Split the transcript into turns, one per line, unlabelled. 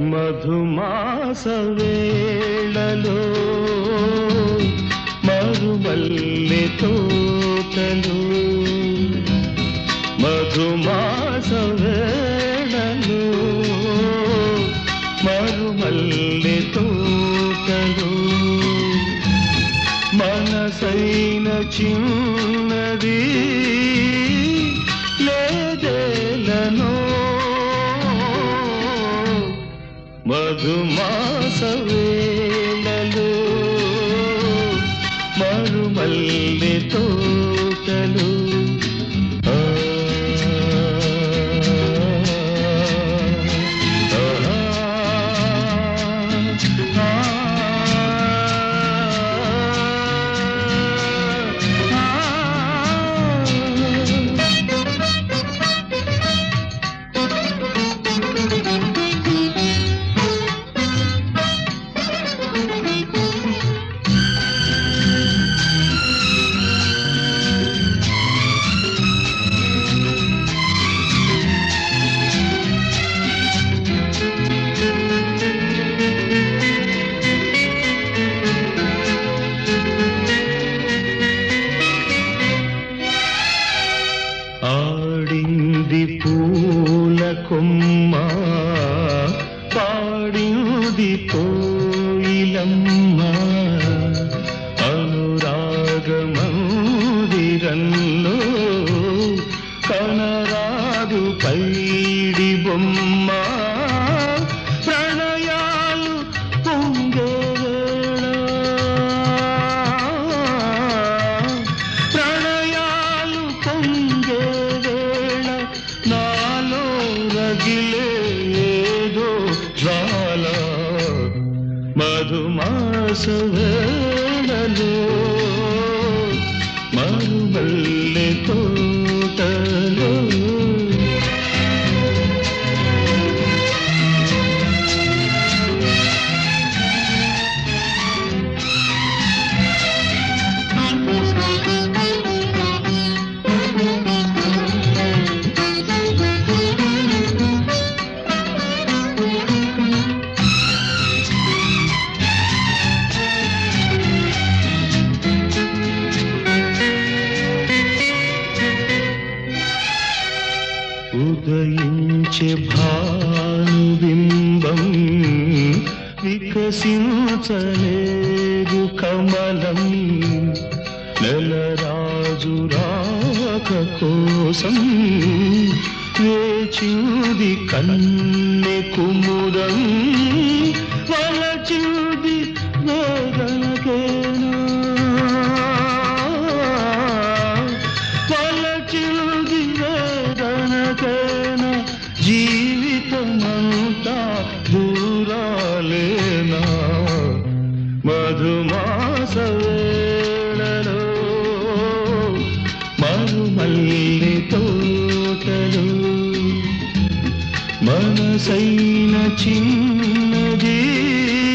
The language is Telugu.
మధుమాస వేళలో మరుమల్లె తోటలు మధుమాస వేళలో మరుమల్లె తోటలు మనసైన చిన్నది లేదేలనో మధుమాస వేళలో మరుమల్లె తోటలు ఆ, ఆ, ఆ. ఆడింది పూల కొమ్మ పాడింది కోయిలమ్మ అనురాగ మందిరంలో కనరాదు పైడి బొమ్మ ప్రణయాలు పొంగే వేళ ప్రణయాలు పొంగే వేళ నాలో రగిలే ఏదో జ్వాల మధుమాస వేళలో మరుమల్లె తోటలో ఉదయించే భానుబింబం వికసించలేదు కమలం నెలరాజు రాక కోసం వేచింది కన్నె కుముదం వలచింది వేదనకేనా వలచింది వేదనకేనా జీవితమంతా దూరాలేనా మధుమాస వేళలో మరుమల్లి తోటలు మనసైన చిన్నది